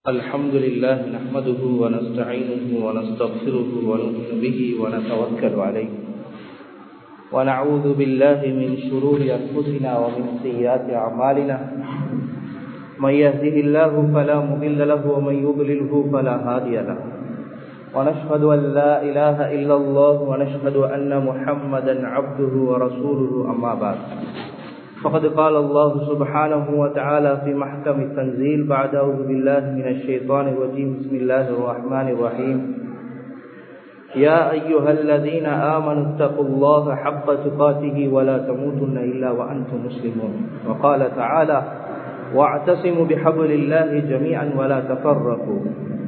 الحمد لله نحمده ونستعينه ونستغفره ونؤمن به ونتوكل عليه ونعوذ بالله من شرور أنفسنا ومن سيئات أعمالنا من يهده الله فلا مضل له ومن يضلله فلا هادي له ونشهد أن لا إله إلا الله ونشهد أن محمدا عبده ورسوله أما بعد فقد قال الله سبحانه وتعالى في محكم التنزيل بعد أعوذ بالله من الشيطان الرجيم بسم الله الرحمن الرحيم يا أيها الذين آمنوا اتقوا الله حق تقاته ولا تموتن إلا وأنتم مسلمون وقال تعالى واعتصموا بحبل الله جميعا ولا تفرقوا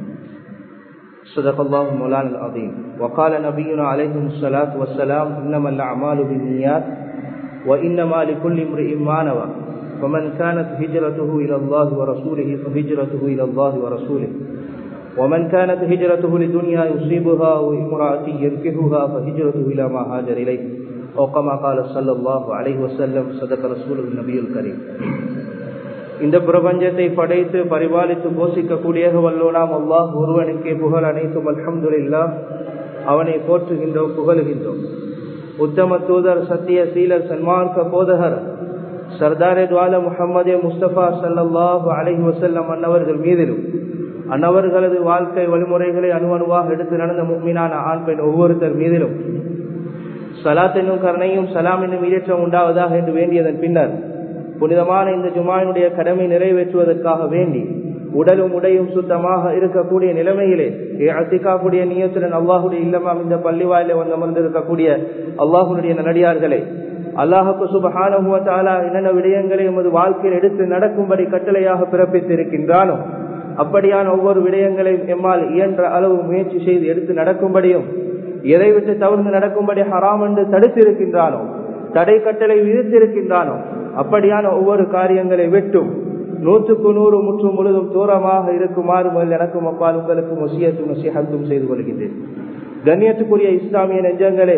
صدق الله مولانا العظيم وقال نبينا عليه الصلاة والسلام إنما الأعمال بالنيات وإنما لكل امرئ ما نوى فمن كانت هجرته إلى الله ورسوله فهجرته إلى الله ورسوله ومن كانت هجرته لدنيا يصيبها أو امرأة ينكهها فهجرته إلى ما هاجر إليه أو كما قال صلى الله عليه وسلم صدق رسوله النبي الكريم இந்த பிரபஞ்சத்தை படைத்து பரிபாலித்து போஷிக்கக்கூடிய வல்லோனாம் அல்லாஹ் ஒருவனுக்கே புகழ் அனைத்தும் அல்ஹம்துல்லா அவனை போற்றுகின்றோம் புகழுகின்றோம் உத்தம தூதர் சத்திய சீலர் சன்மார்க்க போதகர் சர்தாரே துவால முகமதே முஸ்தபா சல்லாஹு அலஹி வசல்லம் அன்னவர்கள் மீதிலும் அன்னவர்களது வாழ்க்கை வழிமுறைகளை அணுவணுவாக எடுத்து நடந்த முக்மீனான ஆண் பெண் ஒவ்வொருத்தர் மீதிலும் சலாத் என்னும் கருணையும் சலாம் என்னும் ஈரேற்றம் உண்டாவதாக என்று வேண்டியதன் பின்னர் புனிதமான இந்த ஜுமாயினுடைய கடமை நிறைவேற்றுவதற்காக வேண்டி உடலும் உடையும் சுத்தமாக இருக்கக்கூடிய நிலைமையிலே அசிக்காக்கூடிய நீயத்துடன் அல்லாஹுடைய இல்லமாம் இந்த பள்ளிவாயில வந்து அமர்ந்திருக்கக்கூடிய அல்லாஹுடைய நடிகார்களே அல்லாஹுக்கு சுபஹானுவத்தாலா என்னென்ன விடயங்களை எமது வாழ்க்கையில் எடுத்து நடக்கும்படி கட்டளையாக பிறப்பித்திருக்கின்றானோ அப்படியான ஒவ்வொரு விடயங்களையும் எம்மால் இயன்ற அளவு முயற்சி செய்து எடுத்து நடக்கும்படியும் எதை விட்டு தவிர்த்து நடக்கும்படி ஹராம் என்று தடுத்திருக்கின்றானோ தடை கட்டளை விதித்திருக்கின்றானோ அப்படியான ஒவ்வொரு காரியங்களை வெட்டும் நூற்றுக்கு நூறு முற்று முழுதும் தூரமாக இருக்குமாறு முதல் எனக்கும் அப்பால் உங்களுக்கும் ஒசியத்தும் நசிஹத்தும் செய்து கொள்கின்றேன் கண்ணியத்துக்குரிய இஸ்லாமிய நெஞ்சங்களே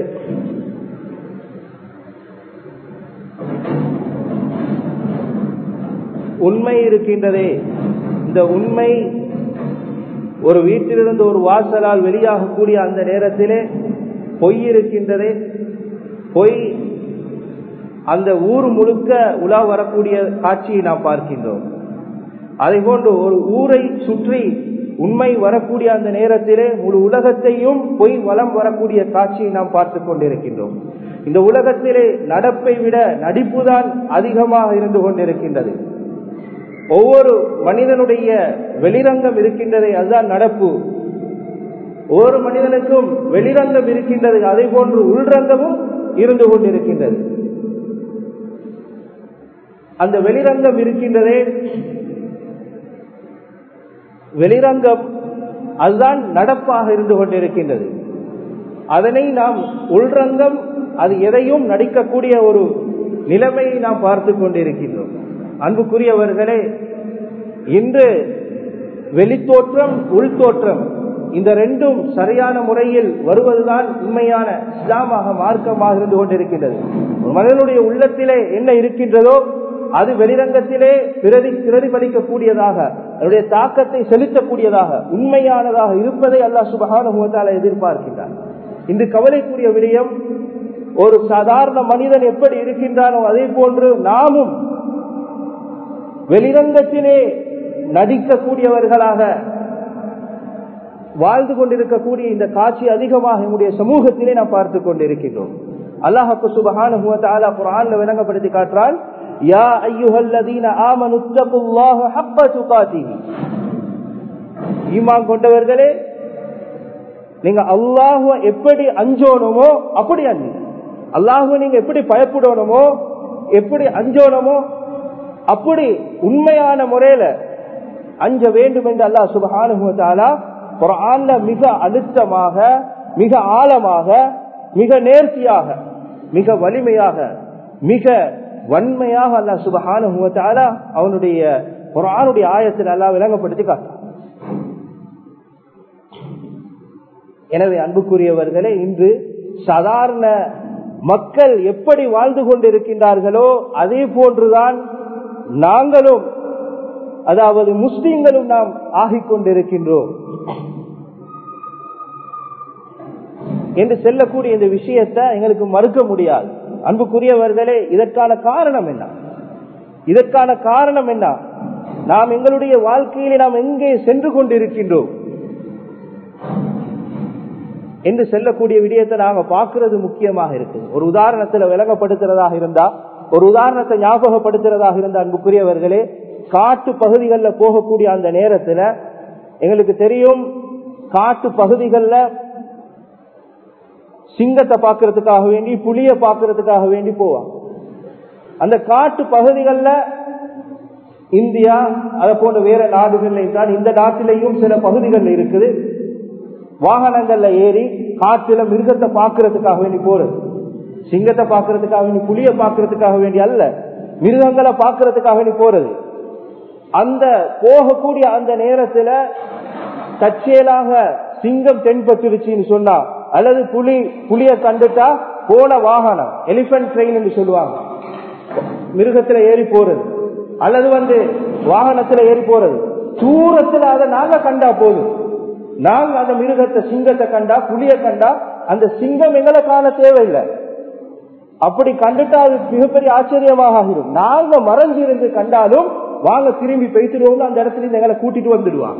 உண்மை இருக்கின்றதே இந்த உண்மை ஒரு வீட்டிலிருந்து ஒரு வாசலால் வெளியாகக்கூடிய அந்த நேரத்திலே பொய் இருக்கின்றதே பொய் அந்த ஊர் முழுக்க உலா வரக்கூடிய காட்சியை நாம் பார்க்கின்றோம் அதை போன்று ஒரு ஊரை சுற்றி உண்மை வரக்கூடிய அந்த நேரத்திலே முழு உலகத்தையும் பொய் வளம் வரக்கூடிய காட்சியை நாம் பார்த்து கொண்டிருக்கின்றோம் இந்த உலகத்திலே நடப்பை விட நடிப்புதான் அதிகமாக இருந்து கொண்டிருக்கின்றது ஒவ்வொரு மனிதனுடைய வெளிரங்கம் இருக்கின்றதை அதுதான் நடப்பு ஒவ்வொரு மனிதனுக்கும் வெளிரங்கம் இருக்கின்றது அதே போன்று உள்ரங்கமும் இருந்து கொண்டிருக்கின்றது அந்த வெளிரங்கம் இருக்கின்றதே வெளிரங்கம் அதுதான் நடப்பாக இருந்து கொண்டிருக்கின்றது அதனை நாம் உள்ரங்கம் அது எதையும் நடிக்கக்கூடிய ஒரு நிலைமையை நாம் பார்த்து கொண்டிருக்கின்றோம் அன்புக்குரியவர்களே இன்று வெளித்தோற்றம் உள்தோற்றம் இந்த ரெண்டும் சரியான முறையில் வருவதுதான் உண்மையான இஸ்லாமாக மார்க்கமாக இருந்து கொண்டிருக்கின்றது ஒரு மனிதனுடைய உள்ளத்திலே என்ன இருக்கின்றதோ அது வெளிரங்கத்திலே பிரதி பிரதிபலிக்கக்கூடியதாக அதனுடைய தாக்கத்தை செலுத்தக்கூடியதாக உண்மையானதாக இருப்பதை அல்லாஹ் சுபகான எதிர்பார்க்கின்றார் இன்று கவலைக்குரிய விடயம் ஒரு சாதாரண மனிதன் எப்படி இருக்கின்றானோ அதே போன்று நாமும் வெளிரங்கத்திலே நடிக்கக்கூடியவர்களாக வாழ்ந்து கொண்டிருக்கக்கூடிய இந்த காட்சி அதிகமாக என்னுடைய சமூகத்திலே நாம் பார்த்து கொண்டிருக்கின்றோம் அல்லாஹு சுபஹான குரான்ல விளங்கப்படுத்தி காட்டுறான் யா ஐயுஹல்லதீன ஆமனு தகுல்லாஹ ஹக்க துகாதிஹி ஈமான் கொண்டவர்களே நீங்க அல்லாஹுவ எப்படி அஞ்சோணுமோ அப்படி அஞ்சு அல்லாஹுவ நீங்க எப்படி பயப்படணுமோ எப்படி அஞ்சோணுமோ அப்படி உண்மையான முறையில அஞ்ச வேண்டும் என்று அல்லாஹ் சுபஹானுவத்தாலா குரான்ல மிக அழுத்தமாக மிக ஆழமாக மிக நேர்த்தியாக மிக வலிமையாக மிக வன்மையாக அல்லா சுபஹானுவத்தால அவனுடைய குரானுடைய ஆயத்தில் அல்லா விளங்கப்படுத்தி காட்டான் எனவே அன்புக்குரியவர்களே இன்று சாதாரண மக்கள் எப்படி வாழ்ந்து கொண்டிருக்கின்றார்களோ அதே போன்றுதான் நாங்களும் அதாவது முஸ்லீம்களும் நாம் ஆகிக் கொண்டிருக்கின்றோம் என்று செல்லக்கூடிய இந்த விஷயத்தை எங்களுக்கு மறுக்க முடியாது அன்புக்குரியவர்களே இதற்கான காரணம் என்ன இதற்கான காரணம் என்ன நாம் எங்களுடைய வாழ்க்கையிலே நாம் எங்கே சென்று கொண்டிருக்கின்றோம் என்று செல்லக்கூடிய விடயத்தை நாங்க பார்க்கிறது முக்கியமாக இருக்கு ஒரு உதாரணத்துல விளங்கப்படுத்துறதாக இருந்தா ஒரு உதாரணத்தை ஞாபகப்படுத்துறதாக இருந்த அன்புக்குரியவர்களே காட்டு பகுதிகளில் போகக்கூடிய அந்த நேரத்துல எங்களுக்கு தெரியும் காட்டு பகுதிகளில் சிங்கத்தை பார்க்கறதுக்காக வேண்டி புளிய பார்க்கறதுக்காக வேண்டி போவாங்க அந்த காட்டு பகுதிகளில் இந்தியா அதை போன்ற வேற நாடுகள்ல இந்த நாட்டிலையும் சில பகுதிகள் இருக்குது வாகனங்கள்ல ஏறி காட்டுல மிருகத்தை பார்க்கறதுக்காக வேண்டி போறது சிங்கத்தை பார்க்கறதுக்காக வேண்டி புளிய பார்க்கறதுக்காக வேண்டி அல்ல மிருகங்களை பார்க்கறதுக்காக வேண்டி போறது அந்த போகக்கூடிய அந்த நேரத்துல தற்செயலாக சிங்கம் தென்பட்டுருச்சுன்னு சொன்னா அல்லது புலி புலிய கண்டுட்டா போன வாகனம் எலிபென்ட் ட்ரெயின் என்று சொல்லுவாங்க மிருகத்துல ஏறி போறது அல்லது வந்து வாகனத்துல ஏறி போறது தூரத்துல அதை நாங்க கண்டா போதும் நாங்க அந்த மிருகத்தை சிங்கத்தை கண்டா புலிய கண்டா அந்த சிங்கம் எங்களை காண தேவையில்லை அப்படி கண்டுட்டா அது மிகப்பெரிய ஆச்சரியமாக ஆகிடும் நாங்க மறைஞ்சு இருந்து கண்டாலும் வாங்க திரும்பி பேசிடுவோம் அந்த இடத்துல இருந்து எங்களை கூட்டிட்டு வந்துடுவாங்க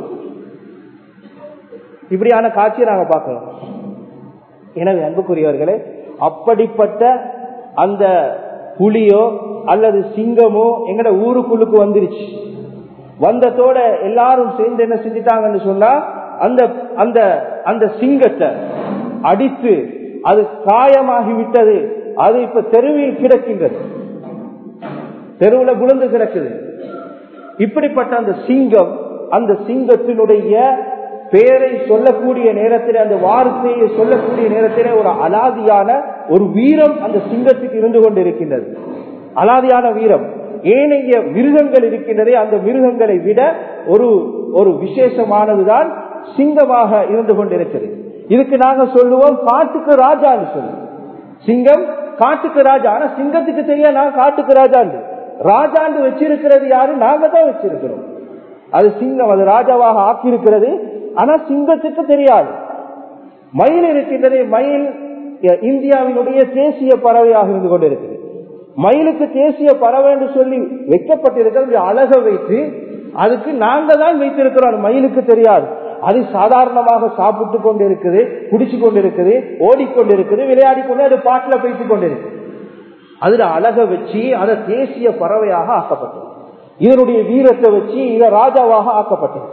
இப்படியான காட்சியை நாங்க பார்க்கலாம் எனவே அன்புக்குரியவர்களே அப்படிப்பட்ட அந்த புலியோ அல்லது சிங்கமோ எங்கட ஊருக்குள்ளுக்கு வந்துருச்சு வந்ததோட எல்லாரும் சேர்ந்து என்ன செஞ்சிட்டாங்கன்னு சொன்னா அந்த அந்த அந்த சிங்கத்தை அடித்து அது காயமாகி விட்டது அது இப்ப தெருவில் கிடக்கின்றது தெருவில் விழுந்து கிடக்குது இப்படிப்பட்ட அந்த சிங்கம் அந்த சிங்கத்தினுடைய பேரை சொல்லக்கூடிய நேரத்தில் அந்த வார்த்தையை சொல்லக்கூடிய நேரத்தில் ஒரு அலாதியான ஒரு வீரம் அந்த சிங்கத்துக்கு இருந்து கொண்டிருக்கின்றது அலாதியான வீரம் ஏனைய மிருகங்கள் இருக்கின்றதே அந்த மிருகங்களை விட ஒரு ஒரு விசேஷமானதுதான் சிங்கமாக இருந்து கொண்டிருக்கிறது இதுக்கு நாங்க சொல்லுவோம் காட்டுக்கு ராஜான்னு சொல்லுவோம் சிங்கம் காட்டுக்கு ராஜா ஆனா சிங்கத்துக்கு தெரிய நான் காட்டுக்கு ராஜாண்டு ராஜாண்டு வச்சிருக்கிறது யாரு நாங்க தான் வச்சிருக்கிறோம் அது சிங்கம் அது ராஜாவாக ஆக்கியிருக்கிறது ஆனா சிங்கத்துக்கு தெரியாது மயில் இருக்கின்றதே மயில் இந்தியாவினுடைய தேசிய பறவையாக இருந்து கொண்டிருக்கிறது மயிலுக்கு தேசிய பறவை என்று சொல்லி வைக்கப்பட்டிருக்கிற அழக வைத்து அதுக்கு நாங்க தான் வைத்திருக்கிறோம் மயிலுக்கு தெரியாது அது சாதாரணமாக சாப்பிட்டு கொண்டு இருக்குது குடிச்சு கொண்டு இருக்குது ஓடிக்கொண்டிருக்குது விளையாடி கொண்டு அது பாட்டில் பேசிக் கொண்டிருக்கு அதுல அழக வச்சு அதை தேசிய பறவையாக ஆக்கப்பட்டது இதனுடைய வீரத்தை வச்சு இத ராஜாவாக ஆக்கப்பட்டது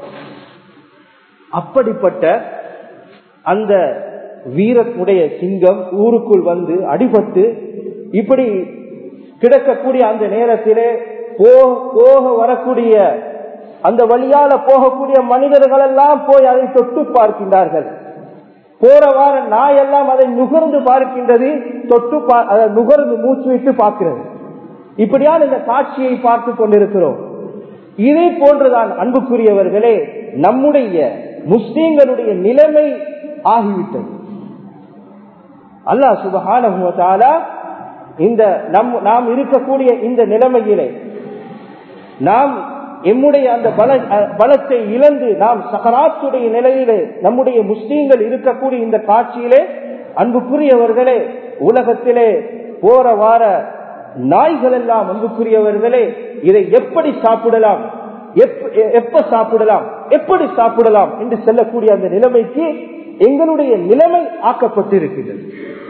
அப்படிப்பட்ட அந்த வீரத்துடைய சிங்கம் ஊருக்குள் வந்து அடிபட்டு இப்படி கிடக்கக்கூடிய அந்த நேரத்திலே போக வரக்கூடிய அந்த வழியால போகக்கூடிய மனிதர்கள் எல்லாம் போய் அதை தொட்டு பார்க்கின்றார்கள் போற வார நாய் எல்லாம் அதை நுகர்ந்து பார்க்கின்றது தொட்டு அதை நுகர்ந்து மூச்சு விட்டு பார்க்கிறது இப்படியான இந்த காட்சியை பார்த்து கொண்டிருக்கிறோம் இதே போன்றுதான் அன்புக்குரியவர்களே நம்முடைய முஸ்லீம்களுடைய நிலைமை ஆகிவிட்டது அல்லாஹ் சுபஹான இந்த நம் நாம் இருக்கக்கூடிய இந்த நிலைமையிலே நாம் எம்முடைய அந்த பல பலத்தை இழந்து நாம் சகராத்துடைய நிலையிலே நம்முடைய முஸ்லீம்கள் இருக்கக்கூடிய இந்த காட்சியிலே அன்புக்குரியவர்களே உலகத்திலே போற வார நாய்கள் எல்லாம் அன்புக்குரியவர்களே இதை எப்படி சாப்பிடலாம் எப்ப சாப்பிடலாம் எப்படி சாப்பிடலாம் என்று செல்லக்கூடிய அந்த நிலைமைக்கு எங்களுடைய நிலைமை ஆக்கப்பட்டிருக்கிறது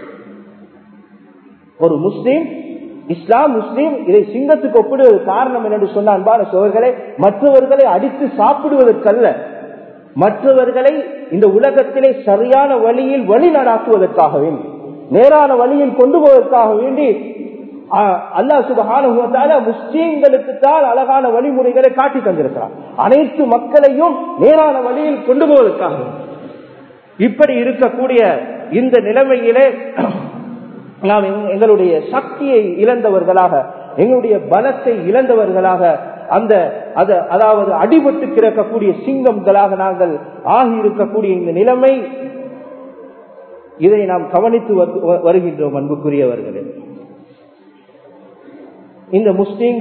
ஒரு முஸ்லீம் இஸ்லாம் முஸ்லீம் இதை சிங்கத்துக்கு ஒப்பிடுவது காரணம் என்று சொன்ன அன்பான சோழர்களை மற்றவர்களை அடித்து சாப்பிடுவதற்கல்ல மற்றவர்களை இந்த உலகத்திலே சரியான வழியில் வழி நடாக்குவதற்காக வேண்டி நேரான வழியில் கொண்டு போவதற்காக வேண்டி அல்லா சுபகான முஸ்லீம்களுக்கு தான் அழகான வழிமுறைகளை காட்டி தந்திருக்கிறார் அனைத்து மக்களையும் நேரான வழியில் கொண்டு போவதற்காக இப்படி இருக்கக்கூடிய இந்த நிலைமையிலே நாம் எங்களுடைய சக்தியை இழந்தவர்களாக எங்களுடைய பலத்தை இழந்தவர்களாக அந்த அதாவது அடிபட்டு கிடக்கக்கூடிய சிங்கங்களாக நாங்கள் ஆகி இருக்கக்கூடிய இந்த நிலைமை இதை நாம் கவனித்து வருகின்றோம் அன்புக்குரியவர்களே இந்த முஸ்லீம்கள்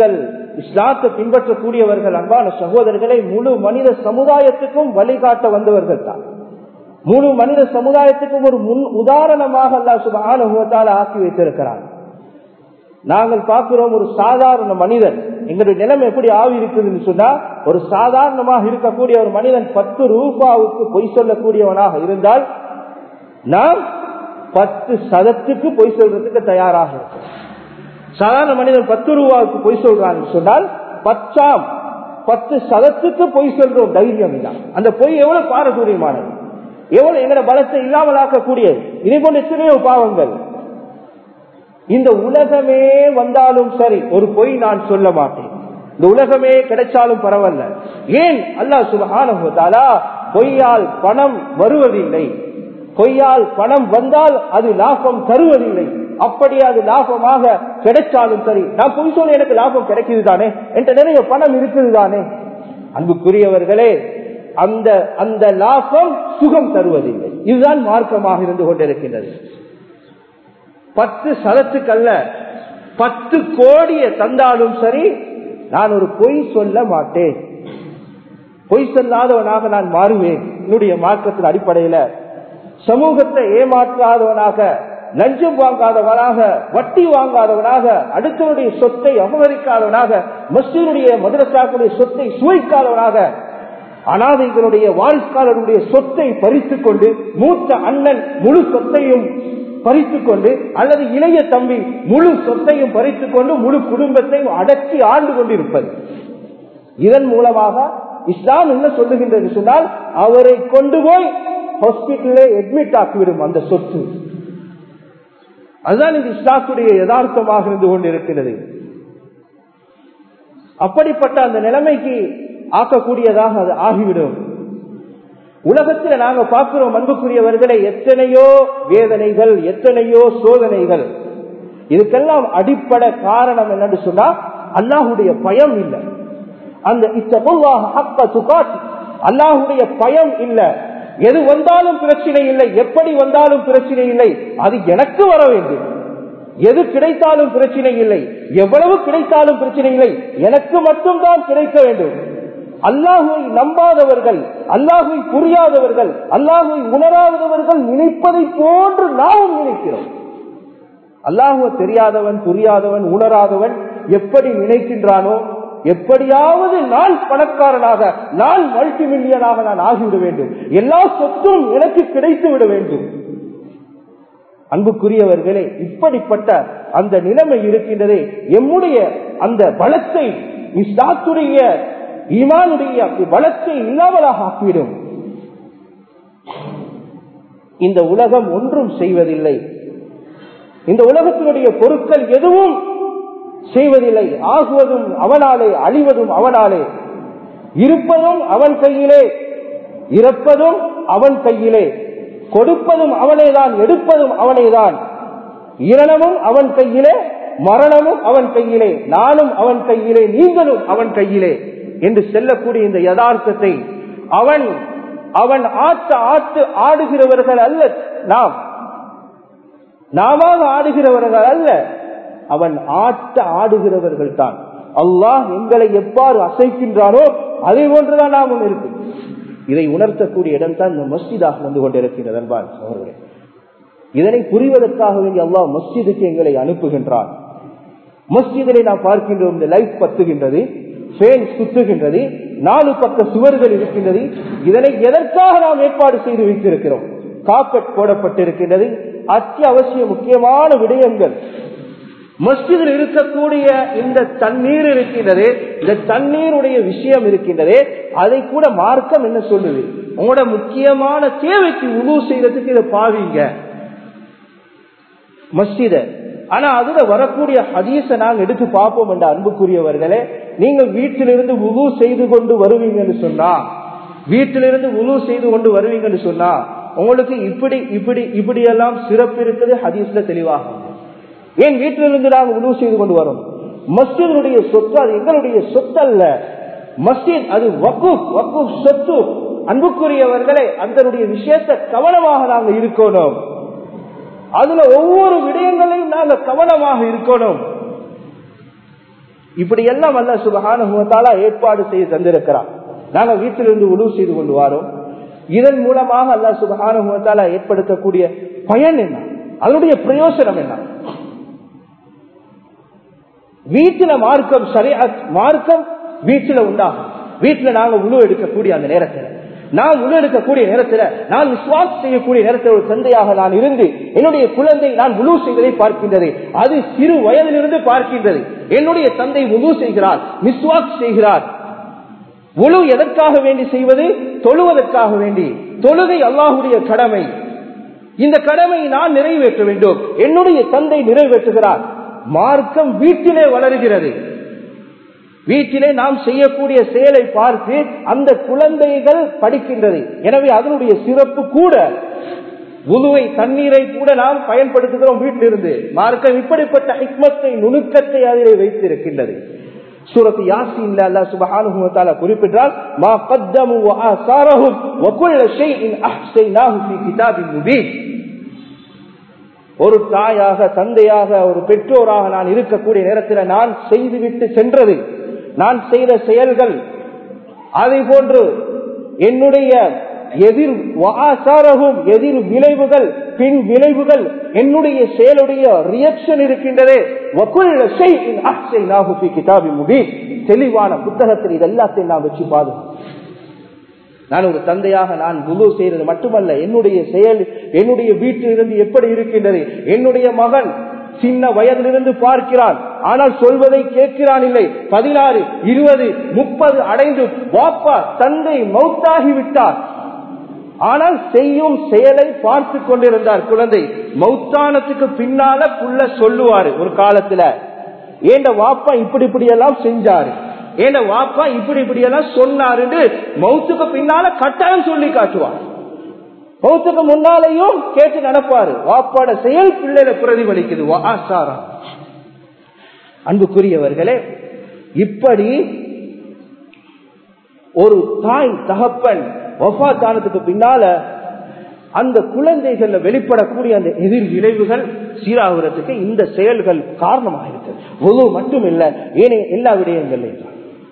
இஸ்லாத்தை பின்பற்றக்கூடியவர்கள் அன்பான சகோதரர்களை முழு மனித சமுதாயத்துக்கும் வழிகாட்ட வந்தவர்கள் தான் முழு மனித சமுதாயத்துக்கும் ஒரு முன் உதாரணமாக அல்லா சுபானுபவத்தால் ஆக்கி வைத்திருக்கிறார் நாங்கள் பார்க்கிறோம் ஒரு சாதாரண மனிதன் எங்களுடைய நிலைமை எப்படி ஆவி இருக்குதுன்னு சொன்னா ஒரு சாதாரணமாக இருக்கக்கூடிய ஒரு மனிதன் பத்து ரூபாவுக்கு பொய் சொல்லக்கூடியவனாக இருந்தால் நாம் பத்து சதத்துக்கு பொய் சொல்றதுக்கு தயாராக இருக்கும் சாதாரண மனிதன் பத்து ரூபாவுக்கு பொய் சொல்றான்னு சொன்னால் பத்தாம் பத்து சதத்துக்கு பொய் சொல்றோம் தைரியம் இல்லை அந்த பொய் எவ்வளவு பாரதூரியமானது எவ்வளவு எங்கட பலத்தை இல்லாமல் ஆக்கக்கூடியது இதை போன்ற எத்தனையோ பாவங்கள் இந்த உலகமே வந்தாலும் சரி ஒரு பொய் நான் சொல்ல மாட்டேன் இந்த உலகமே கிடைச்சாலும் பரவாயில்ல ஏன் அல்லா சுபகானா பொய்யால் பணம் வருவதில்லை பொய்யால் பணம் வந்தால் அது லாபம் தருவதில்லை அப்படி அது லாபமாக கிடைச்சாலும் சரி நான் பொய் சொல்ல எனக்கு லாபம் கிடைக்குது தானே என்கிட்ட நிறைய பணம் இருக்குது தானே அன்புக்குரியவர்களே அந்த அந்த லாபம் சுகம் தருவதில்லை இதுதான் மார்க்கமாக இருந்து கொண்டிருக்கின்றது பத்து சதத்துக்கல்ல பத்து கோடியை தந்தாலும் சரி நான் ஒரு பொய் சொல்ல மாட்டேன் பொய் சொல்லாதவனாக நான் மாறுவேன் என்னுடைய மார்க்கத்தின் அடிப்படையில சமூகத்தை ஏமாற்றாதவனாக லஞ்சம் வாங்காதவனாக வட்டி வாங்காதவனாக அடுத்தவனுடைய சொத்தை அபகரிக்காதவனாக மஸ்ஜினுடைய மதுரசாக்களுடைய சொத்தை சுவைக்காதவனாக அனாதைகளுடைய வாழ்க்காளருடைய சொத்தை பறித்துக் கொண்டு மூத்த அண்ணன் முழு சொத்தையும் பறித்துக் கொண்டு அல்லது இளைய தம்பி முழு சொத்தையும் பறித்துக் கொண்டு முழு குடும்பத்தையும் அடக்கி ஆண்டு கொண்டிருப்பது இதன் மூலமாக இஸ்லாம் என்ன சொல்லுகின்றது சொன்னால் அவரை கொண்டு போய் ஹாஸ்பிட்டலே அட்மிட் ஆக்கிவிடும் அந்த சொத்து அதுதான் இந்த இஸ்லாத்துடைய யதார்த்தமாக இருந்து கொண்டிருக்கிறது அப்படிப்பட்ட அந்த நிலைமைக்கு ஆக்கக்கூடியதாக அது ஆகிவிடும் உலகத்தில் நாங்க பார்க்கிறோம் அன்புக்குரியவர்களை எத்தனையோ வேதனைகள் எத்தனையோ சோதனைகள் இதுக்கெல்லாம் அடிப்படை காரணம் என்னன்னு சொன்னா அல்லாஹுடைய பயம் இல்லை அந்த அல்லாஹுடைய பயம் இல்லை எது வந்தாலும் பிரச்சனை இல்லை எப்படி வந்தாலும் பிரச்சனை இல்லை அது எனக்கு வர வேண்டும் எது கிடைத்தாலும் பிரச்சனை இல்லை எவ்வளவு கிடைத்தாலும் பிரச்சனை இல்லை எனக்கு மட்டும்தான் கிடைக்க வேண்டும் அல்லாஹுவை நம்பாதவர்கள் அல்லாஹுவை புரியாதவர்கள் அல்லாஹுவை உணராதவர்கள் நினைப்பதை போன்று நாமும் நினைக்கிறோம் அல்லாஹுவ தெரியாதவன் புரியாதவன் உணராதவன் எப்படி நினைக்கின்றானோ எப்படியாவது நான் பணக்காரனாக நான் மல்டி மில்லியனாக நான் ஆகிவிட வேண்டும் எல்லா சொத்தும் எனக்கு கிடைத்து விட வேண்டும் அன்புக்குரியவர்களே இப்படிப்பட்ட அந்த நிலைமை இருக்கின்றதே எம்முடைய அந்த பலத்தை இஸ்லாத்துடைய ஈமானுடைய பலத்தை இல்லாமலாக ஆக்கிவிடும் இந்த உலகம் ஒன்றும் செய்வதில்லை இந்த உலகத்தினுடைய பொருட்கள் எதுவும் செய்வதில்லை ஆகுவதும் அவனாலே அழிவதும் அவனாலே இருப்பதும் அவன் கையிலே இறப்பதும் அவன் கையிலே கொடுப்பதும் அவனேதான் எடுப்பதும் அவனேதான் இரணமும் அவன் கையிலே மரணமும் அவன் கையிலே நானும் அவன் கையிலே நீங்களும் அவன் கையிலே என்று செல்லக்கூடிய இந்த யதார்த்தத்தை அவன் அவன் ஆட்ட ஆட்டு ஆடுகிறவர்கள் அல்ல நாம் நாம ஆடுகிறவர்கள் அல்ல அவன் ஆட்ட ஆடுகிறவர்கள் தான் அல்லாஹ் எங்களை எவ்வாறு அசைக்கின்றானோ அதை போன்றுதான் நாம் இருக்கு இதை உணர்த்தக்கூடிய இடம் தான் இந்த மஸ்ஜிதாக வந்து கொண்டிருக்கிறது அன்பான் அவர்களே இதனை புரிவதற்காக வேண்டிய அல்லாஹ் மஸ்ஜிதுக்கு எங்களை அனுப்புகின்றான் மஸ்ஜிதிலே நாம் பார்க்கின்றோம் இந்த லைஃப் பத்துகின்றது ஃபேன் சுத்துகின்றது நாலு பக்க சுவர்கள் இருக்கின்றது இதனை எதற்காக நாம் ஏற்பாடு செய்து வைத்திருக்கிறோம் காப்பட் போடப்பட்டிருக்கின்றது அத்தியாவசிய முக்கியமான விடயங்கள் மஸ்ஜிதில் இருக்கக்கூடிய இந்த தண்ணீர் இருக்கின்றது இந்த தண்ணீருடைய விஷயம் இருக்கின்றது அதை கூட மார்க்கம் என்ன சொல்லுது உங்களோட முக்கியமான தேவைக்கு உணவு செய்யறதுக்கு இதை பாவீங்க மஸ்ஜித ஆனா அதுல வரக்கூடிய ஹதீஸ நாங்க எடுத்து பார்ப்போம் என்ற அன்புக்குரியவர்களே நீங்க வீட்டிலிருந்து உணவு செய்து கொண்டு வருவீங்கன்னு சொன்னா வீட்டிலிருந்து உணவு செய்து கொண்டு வருவீங்கன்னு சொன்னா உங்களுக்கு இப்படி இப்படி இப்படி எல்லாம் சிறப்பு இருக்குது ஹதீஸ்ல தெளிவாகும் ஏன் வீட்டிலிருந்து நாங்கள் உணவு செய்து கொண்டு வரோம் மஸ்ஜிதுடைய சொத்து அது எங்களுடைய சொத்து அல்ல மஸ்ஜித் அது வக்குப் வக்குப் சொத்து அன்புக்குரியவர்களே அதனுடைய விஷயத்தை கவனமாக நாங்கள் இருக்கணும் அதுல ஒவ்வொரு விடயங்களையும் நாங்கள் கவனமாக இருக்கணும் இப்படி எல்லாம் அல்ல சுபகான ஏற்பாடு செய்து தந்திருக்கிறார் நாங்க வீட்டிலிருந்து உழவு செய்து கொண்டு வாரோம் இதன் மூலமாக அல்லா சுபகான ஏற்படுத்தக்கூடிய பயன் என்ன அதனுடைய பிரயோசனம் என்ன வீட்டில மார்க்கம் சரியா மார்க்கம் வீட்டில உண்டாகும் வீட்டுல நாங்க உழு எடுக்கக்கூடிய அந்த நேரத்தில் நான் உழு எடுக்கக்கூடிய நேரத்தில் நான் விசுவாஸ் செய்யக்கூடிய நேரத்தில் ஒரு தந்தையாக நான் இருந்து என்னுடைய குழந்தை நான் உழு செய்வதை பார்க்கின்றது அது சிறு வயதிலிருந்து பார்க்கின்றது என்னுடைய தந்தை உழு செய்கிறார் மிஸ்வாக் செய்கிறார் உழு எதற்காக வேண்டி செய்வது தொழுவதற்காக வேண்டி தொழுகை அல்லாஹுடைய கடமை இந்த கடமையை நான் நிறைவேற்ற வேண்டும் என்னுடைய தந்தை நிறைவேற்றுகிறார் மார்க்கம் வீட்டிலே வளருகிறது வீட்டிலே நாம் செய்யக்கூடிய செயலை பார்த்து அந்த குழந்தைகள் படிக்கின்றது எனவே அதனுடைய சிறப்பு கூட உதுவை தண்ணீரை கூட நாம் பயன்படுத்துகிறோம் வீட்டிலிருந்து மார்க்கம் இப்படிப்பட்ட ஹிக்மத்தை நுணுக்கத்தை அதிலே வைத்திருக்கின்றது சூரத்து யாசின்ல அல்லாஹ் சுப்ஹானஹு வ தஆலா குறிப்பிட்டால் மா கத்தமு வ ஆசாரஹும் வ குல்ல ஷைஇன் அஹ்ஸைனாஹு ஃபீ கிதாபின் முபீன் ஒரு தாயாக தந்தையாக ஒரு பெற்றோராக நான் இருக்கக்கூடிய நேரத்தில் நான் செய்துவிட்டு சென்றது நான் செய்த செயல்கள் அதை போன்று என்னுடைய எதிர் வாசாரகும் எதிர் விளைவுகள் பின் விளைவுகள் என்னுடைய செயலுடைய ரியாக்ஷன் இருக்கின்றது தெளிவான புத்தகத்தில் இது எல்லாத்தையும் நான் வச்சு பாது நான் ஒரு தந்தையாக நான் குழு செய்யறது மட்டுமல்ல என்னுடைய செயல் என்னுடைய வீட்டிலிருந்து எப்படி இருக்கின்றது என்னுடைய மகன் சின்ன வயதிலிருந்து பார்க்கிறான் ஆனால் சொல்வதை கேட்கிறான் இல்லை பதினாறு இருபது முப்பது அடைந்து வாப்பா தந்தை மௌத்தாகி விட்டார் ஆனால் செய்யும் செயலை பார்த்து கொண்டிருந்தார் குழந்தை மௌத்தானத்துக்கு பின்னால புள்ள சொல்லுவாரு ஒரு காலத்துல ஏண்ட வாப்பா இப்படி இப்படி எல்லாம் செஞ்சாரு ஏண்ட வாப்பா இப்படி இப்படி எல்லாம் சொன்னாரு மௌத்துக்கு பின்னால கட்டாயம் சொல்லி காட்டுவார் மௌத்துக்கு முன்னாலேயும் கேட்டு நடப்பாரு வாப்பாட செயல் பிள்ளையில பிரதிபலிக்குது ஆசாரம் அன்புக்குரியவர்களே இப்படி ஒரு தாய் தகப்பன் வஃபாத்தானத்துக்கு பின்னால அந்த குழந்தைகள்ல வெளிப்படக்கூடிய அந்த எதிர் விளைவுகள் சீராகிறதுக்கு இந்த செயல்கள் காரணமாக இருக்கு ஒழு மட்டும் இல்ல ஏனைய எல்லா விடயங்களையும்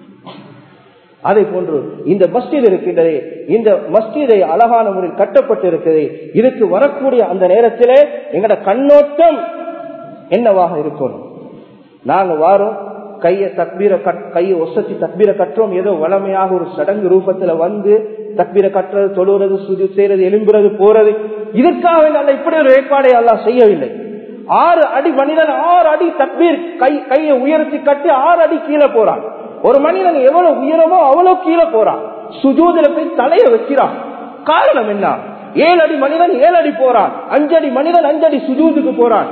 அதே போன்று இந்த மஸ்ஜித் இருக்கின்றதே இந்த மஸ்ஜிதை அழகான முறையில் கட்டப்பட்டு இருக்குது இதுக்கு வரக்கூடிய அந்த நேரத்திலே எங்கட கண்ணோட்டம் என்னவாக இருக்கணும் நாங்க வாரோம் கைய தக்பீர கையை ஒசத்தி தக்பீர கட்டுறோம் ஏதோ வளமையாக ஒரு சடங்கு ரூபத்துல வந்து தக்பீர கட்டுறது தொழுறது சுதி செய்யறது எலும்புறது போறது இதற்காக அல்ல இப்படி ஒரு ஏற்பாடை எல்லாம் செய்யவில்லை ஆறு அடி மனிதன் ஆறு அடி தக்பீர் கை கையை உயர்த்தி கட்டி ஆறு அடி கீழே போறான் ஒரு மனிதன் எவ்வளவு உயரமோ அவ்வளவு கீழே போறான் சுஜூதில போய் தலைய வைக்கிறான் காரணம் என்ன ஏழு அடி மனிதன் ஏழு அடி போறான் அஞ்சடி மனிதன் அஞ்சடி சுஜூதுக்கு போறான்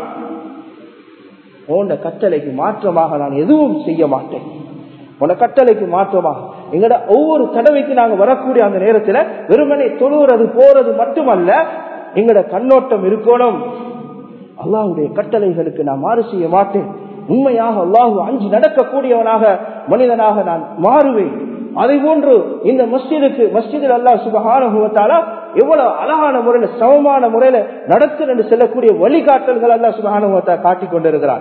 உன்ன கட்டளைக்கு மாற்றமாக நான் எதுவும் செய்ய மாட்டேன் உன கட்டளைக்கு மாற்றமாக எங்கட ஒவ்வொரு தடவைக்கு நாங்க வரக்கூடிய அந்த நேரத்துல வெறுமனை தொழுகிறது போறது மட்டுமல்ல எங்கட கண்ணோட்டம் இருக்கணும் அல்லாஹுடைய கட்டளைகளுக்கு நான் மாறு செய்ய மாட்டேன் உண்மையாக அல்லாஹு அஞ்சு நடக்கக்கூடியவனாக மனிதனாக நான் மாறுவேன் அதை போன்று இந்த மஸ்ஜிதுக்கு மஸ்ஜிதில் அல்லாஹ் சுபகானுபவத்தாலா எவ்வளவு அழகான முறையில சமமான முறையில நடத்து என்று செல்லக்கூடிய வழிகாட்டல்கள் அல்லா சுபகானுபவத்தை காட்டிக் கொண்டிருக்கிறார்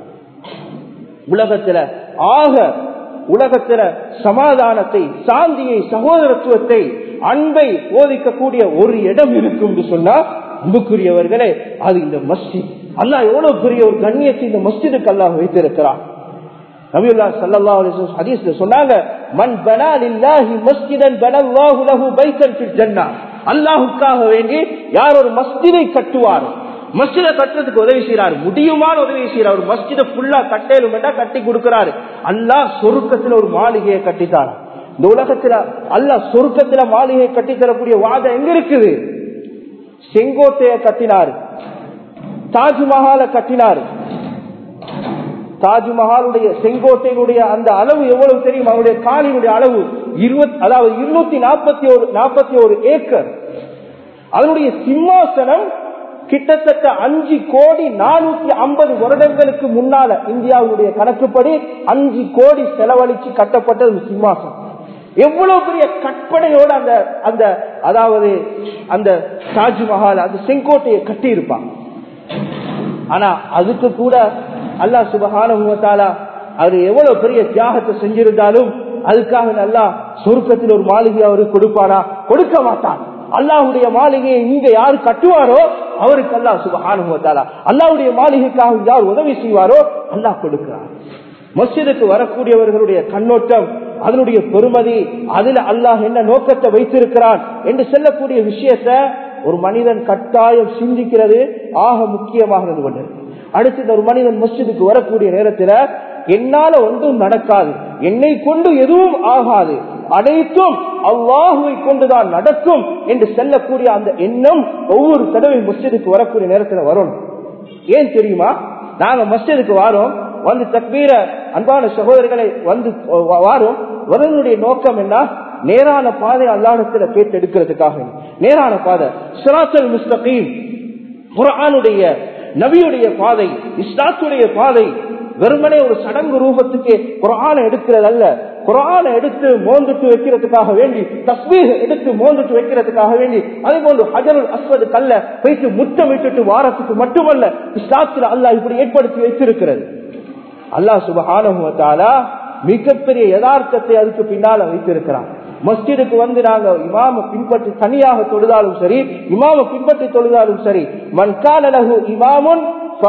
உலகத்துல ஆக உலகத்துல சமாதானத்தை சாந்தியை சகோதரத்துவத்தை அன்பை போதிக்கக்கூடிய ஒரு இடம் இருக்கும் என்று சொன்னா அன்புக்குரியவர்களே அது இந்த மஸ்ஜித் அல்லா எவ்வளவு பெரிய ஒரு கண்ணியத்தை இந்த மஸ்ஜிதுக்கு அல்லாஹ் வைத்திருக்கிறார் நபியுல்லா ஸல்லல்லாஹு அலைஹி வஸல்லம் ஹதீஸ்ல சொன்னாங்க மன் பனா லில்லாஹி மஸ்ஜிதன் பனல்லாஹு லஹு பைத்தன் ஃபில் ஜன்னah அல்லாஹ்வுக்காக வேண்டி யார் ஒரு மஸ்ஜிதை கட்டுவார் மஸ்ஜிதை கட்டுறதுக்கு உதவி செய்யறாரு முடியுமான உதவி செய்யறார் ஒரு மஸ்ஜிதை ஃபுல்லா கட்டேலும் கட்டி கொடுக்கிறாரு அல்லாஹ் சொருக்கத்துல ஒரு மாளிகையை கட்டித்தார் இந்த உலகத்துல அல்லாஹ் சொருக்கத்துல மாளிகையை கட்டி தரக்கூடிய வாதம் எங்க இருக்குது செங்கோட்டையை கட்டினார் தாஜ்மஹாலை கட்டினார் தாஜ்மஹாலுடைய செங்கோட்டையினுடைய அந்த அளவு எவ்வளவு தெரியும் அவருடைய காலினுடைய அளவு இருபத்தி அதாவது இருநூத்தி நாற்பத்தி ஒரு நாற்பத்தி ஒரு ஏக்கர் அதனுடைய சிம்மாசனம் கிட்டத்தட்ட அஞ்சு கோடி நானூத்தி ஐம்பது வருடங்களுக்கு முன்னால இந்தியாவுடைய கணக்குப்படி அஞ்சு கோடி செலவழிச்சு கட்டப்பட்டது சிம்மாசனம் எவ்வளவு பெரிய கற்பனையோட அந்த அந்த அதாவது அந்த தாஜ்மஹால் அந்த செங்கோட்டையை கட்டி இருப்பாங்க ஆனா அதுக்கு கூட அல்லா சுபகான அவர் எவ்வளவு பெரிய தியாகத்தை செஞ்சிருந்தாலும் அதுக்காக நல்லா சொருக்கத்தில் ஒரு மாளிகை அவருக்கு கொடுப்பாரா கொடுக்க மாட்டான் அல்லாஹுடைய மாளிகையை இங்க யார் கட்டுவாரோ அவருக்கு அல்லாஹ் சுபகானுபவத்தாரா அல்லாஹுடைய மாளிகைக்காக யார் உதவி செய்வாரோ அல்லாஹ் கொடுக்கிறார் மஸ்ஜிதுக்கு வரக்கூடியவர்களுடைய கண்ணோட்டம் அதனுடைய பெருமதி அதுல அல்லாஹ் என்ன நோக்கத்தை வைத்திருக்கிறான் என்று சொல்லக்கூடிய விஷயத்த ஒரு மனிதன் கட்டாயம் சிந்திக்கிறது ஆக முக்கியமாக இருந்து கொண்டிருக்கு அடுத்து ஒரு மனிதன் மஸ்ஜிதுக்கு வரக்கூடிய நேரத்துல என்னால ஒன்றும் நடக்காது என்னை கொண்டு எதுவும் ஆகாது அனைத்தும் அல்லாஹுவை கொண்டுதான் நடக்கும் என்று செல்லக்கூடிய அந்த எண்ணம் ஒவ்வொரு தடவை மஸ்ஜிதுக்கு வரக்கூடிய நேரத்துல வரும் ஏன் தெரியுமா நாங்க மஸ்ஜிதுக்கு வாரோம் வந்து தக்பீர அன்பான சகோதரர்களை வந்து வாரோம் வரனுடைய நோக்கம் என்ன நேரான பாதை அல்லாடத்துல கேட்டெடுக்கிறதுக்காக நேரான பாதை சிராசல் முஸ்தகீம் குரானுடைய நபியுடைய பாதை இஸ்லாத்துடைய பாதை வெறுமனே ஒரு சடங்கு ரூபத்துக்கு குரான எடுக்கிறது அல்ல குரான எடுத்து மோந்துட்டு வைக்கிறதுக்காக வேண்டி தஸ்மீக எடுத்து மோந்துட்டு வைக்கிறதுக்காக வேண்டி அதே போன்று ஹஜருல் அஸ்வது கல்ல வைத்து முத்தமிட்டு வாரத்துக்கு மட்டுமல்ல இஸ்லாத்துல அல்லாஹ் இப்படி ஏற்படுத்தி வைத்திருக்கிறது அல்லாஹ் சுபஹானுவத்தாலா மிகப்பெரிய யதார்த்தத்தை அதுக்கு பின்னால வைத்திருக்கிறான் மஸ்ஜிதுக்கு வந்து நாங்க இமாம பின்பற்றி தனியாக தொழுதாலும் சரி இமாம பின்பற்றி தொழுதாலும் சரி மன்கானலகு இமாமுன்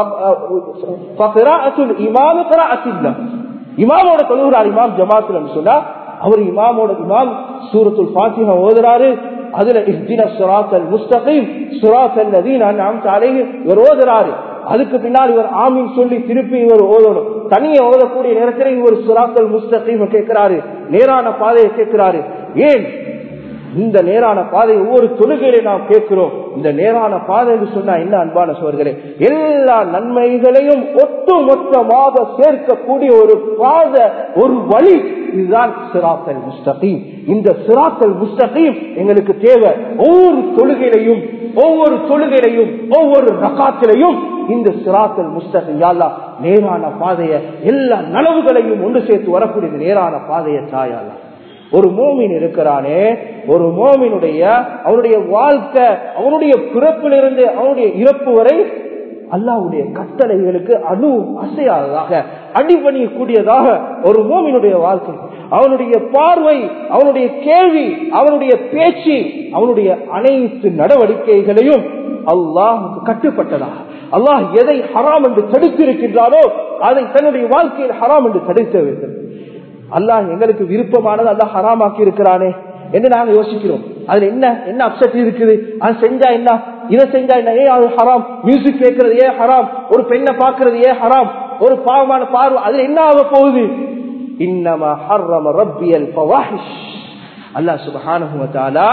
இமாமோட தொழுகிறார் இமாம் ஜமாத்துல சொன்னா அவர் இமாமோட இமாம் சூரத்துல் பாத்திஹா ஓதுறாரு அதுல இஹ்தின சுராத்தல் முஸ்தகீம் சுராத்தல் நதீன் அன்அம்த அலைஹிம் இவர் ஓதுறாரு அதுக்கு பின்னால் இவர் ஆமீன் சொல்லி திருப்பி இவர் ஓதணும் தனியை ஓதக்கூடிய நேரத்தில் இவர் சுராத்தல் முஸ்தகீம் கேட்கிறாரு நேரான பாதையை கேட்கிறாரு ஏன் இந்த நேரான பாதை ஒவ்வொரு தொழுகையில நாம் கேட்கிறோம் இந்த நேரான பாதை என்று சொன்னா என்ன அன்பான சோர்களே எல்லா நன்மைகளையும் ஒட்டு மொத்தமாக சேர்க்கக்கூடிய ஒரு பாதை ஒரு வழி இதுதான் சிராத்தல் முஸ்தகீம் இந்த சிராத்தல் முஸ்தகீம் எங்களுக்கு தேவை ஒவ்வொரு தொழுகையிலையும் ஒவ்வொரு தொழுகையிலையும் ஒவ்வொரு ரகாத்திலையும் இந்த சிராத்தல் முஸ்தகீம் யாழ்லா நேரான பாதையை எல்லா நனவுகளையும் ஒன்று சேர்த்து வரக்கூடிய நேரான பாதையை தாயாலா ஒரு மோமின் இருக்கிறானே ஒரு மோமினுடைய அவனுடைய வாழ்க்கை அவனுடைய பிறப்பிலிருந்து அவனுடைய இறப்பு வரை அல்லாவுடைய கட்டளைகளுக்கு அணு அசையாததாக அடிபணியக்கூடியதாக ஒரு மோமினுடைய வாழ்க்கை அவனுடைய பார்வை அவனுடைய கேள்வி அவனுடைய பேச்சு அவனுடைய அனைத்து நடவடிக்கைகளையும் அல்லாஹுக்கு கட்டுப்பட்டதாக அல்லாஹ் எதை ஹராம் என்று தடுத்திருக்கின்றாரோ அதை தன்னுடைய வாழ்க்கையில் ஹராம் என்று தடுத்து வைத்தது அல்லாஹ் எங்களுக்கு விருப்பமானது அல்லாஹ் ஹராமாக்கி இருக்கிறானே என்று நாங்க யோசிக்கிறோம் அதுல என்ன என்ன அப்செட் இருக்குது அது செஞ்சா என்ன இதை செஞ்சா என்ன ஏன் அது ஹராம் மியூசிக் கேட்கறது ஏன் ஹராம் ஒரு பெண்ணை பாக்குறது ஏன் ஹராம் ஒரு பாவமான பார்வை அதுல என்ன ஆக போகுது இன்னமா ஹர்ரம ரப்பியல் ஃபவாஹிஷ் அல்லாஹ் சுப்ஹானஹு வ தஆலா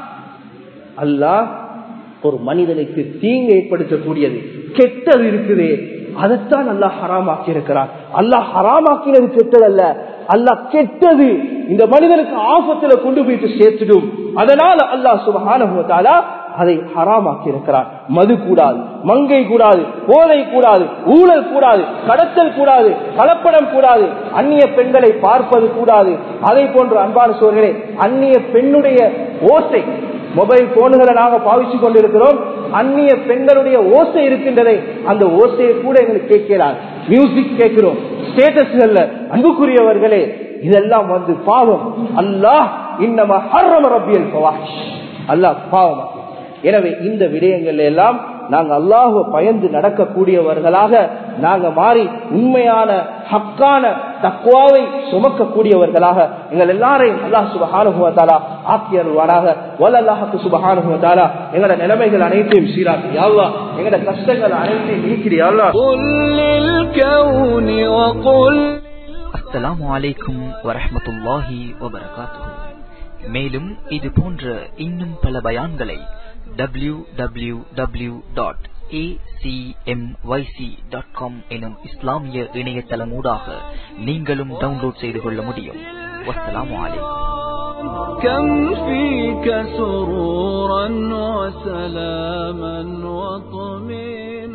அல்லாஹ் ஒரு மனிதனுக்கு தீங்கு ஏற்படுத்தக்கூடியது கெட்டது இருக்குது அதைத்தான் அல்லாஹ் ஹராமாக்கி இருக்கிறார் அல்லாஹ் ஹராமாக்கினது கெட்டது அல்ல அல்லாஹ் கெட்டது இந்த மனிதனுக்கு ஆபத்துல கொண்டு போயிட்டு சேர்த்துடும் அதனால அல்லாஹ் சுபகான அதை ஹராமாக்கி இருக்கிறார் மது கூடாது மங்கை கூடாது போதை கூடாது ஊழல் கூடாது கடத்தல் கூடாது கலப்படம் கூடாது அந்நிய பெண்களை பார்ப்பது கூடாது அதை போன்ற அன்பான சோர்களே அந்நிய பெண்ணுடைய ஓசை மொபைல் போனுகளை நாங்க பாவிச்சு கொண்டிருக்கிறோம் அந்நிய பெண்களுடைய ஓசை இருக்கின்றதை அந்த ஓசையை கூட எங்களுக்கு கேட்கிறார் மியூசிக் கேட்கிறோம் ஸ்டேட்டஸ்கள்ல அன்புக்குரியவர்களே இதெல்லாம் வந்து பாவம் அல்லாஹ் இன்னம ஹர்ரம ரப்பியல் பவாஷ் அல்லாஹ் பாவம் எனவே இந்த விடயங்கள் எல்லாம் நாங்க அல்லாஹுவ பயந்து நடக்கக்கூடியவர்களாக நாங்க மாறி உண்மையான ஹக்கான தக்குவாவை சுமக்கக்கூடியவர்களாக எங்கள் எல்லாரையும் அல்லாஹ் சுபஹானுகுவத்தாலா ஆக்கியருவாராக வல்லல்லாஹுக்கு சுபஹானுகுவத்தாலா எங்களோட நிலைமைகள் அனைத்தையும் சீராக்கி யாவா எங்களோட கஷ்டங்கள் அனைத்தையும் நீக்கிறியாவா அஸ்ஸலாமு அலைக்கும் வரஹமத்துல்லாஹி வபரகாத்துஹு மேலும் இது போன்ற இன்னும் பல பயான்களை W W W dot acmyc.com எனும் இஸ்லாமிய இணையதளமூடாக நீங்களும் டவுன்லோட் செய்து கொள்ள முடியும் வஸ்ஸலாமு அலைக்கும் كم فيك سرورا وسلاما وطمئنا